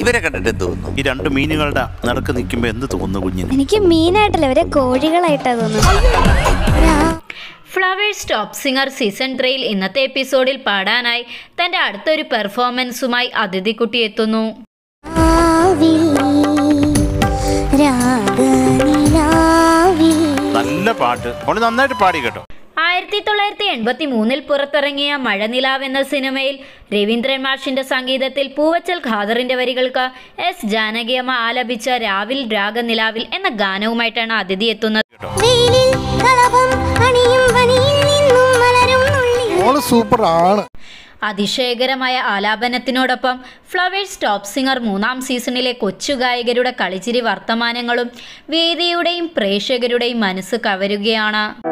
ഇവരെ കണ്ടിട്ട് എന്ത് തോന്നുന്നു ഈ രണ്ട് മീനുകളുടെ നടക്ക് നിൽക്കുമ്പോൾ എന്ത് തോന്നുന്നു കുഞ്ഞിന് എനിക്ക് മീനായിട്ടല്ല ഇവരെ കോഴികളായിട്ടാ തോന്നുന്നത് ഫ്ലവേഴ്സ് ടോപ്പ് സിംഗർ സീസൺ ത്രീയിൽ ഇന്നത്തെ എപ്പിസോഡിൽ പാടാനായി തന്റെ അടുത്തൊരു പെർഫോമൻസുമായി അതിഥിക്കുട്ടി എത്തുന്നു നല്ല പാട്ട് അവള് നന്നായിട്ട് പാടി കേട്ടോ ആയിരത്തി തൊള്ളായിരത്തി എൺപത്തി മൂന്നിൽ പുറത്തിറങ്ങിയ മഴനിലാവ് എന്ന സിനിമയിൽ രവീന്ദ്രൻ മാഷിന്റെ സംഗീതത്തിൽ പൂവച്ചൽ ഖാദറിന്റെ വരികൾക്ക് എസ് ജാനകിയമ്മ ആലപിച്ച രാവിൽ രാഗനിലാവിൽ എന്ന ഗാനവുമായിട്ടാണ് അതിഥി എത്തുന്നത് മോള് സൂപ്പർ ആണ് അതിശയകരമായ ആലാപനത്തിനോടൊപ്പം ഫ്ലവേഴ്സ് ടോപ്പ് സിംഗർ മൂന്നാം സീസണിലെ കൊച്ചു ഗായകരുടെ കളിച്ചിരി വർത്തമാനങ്ങളും വേദിയുടെയും പ്രേക്ഷകരുടെയും മനസ്സ് കവരുകയാണ്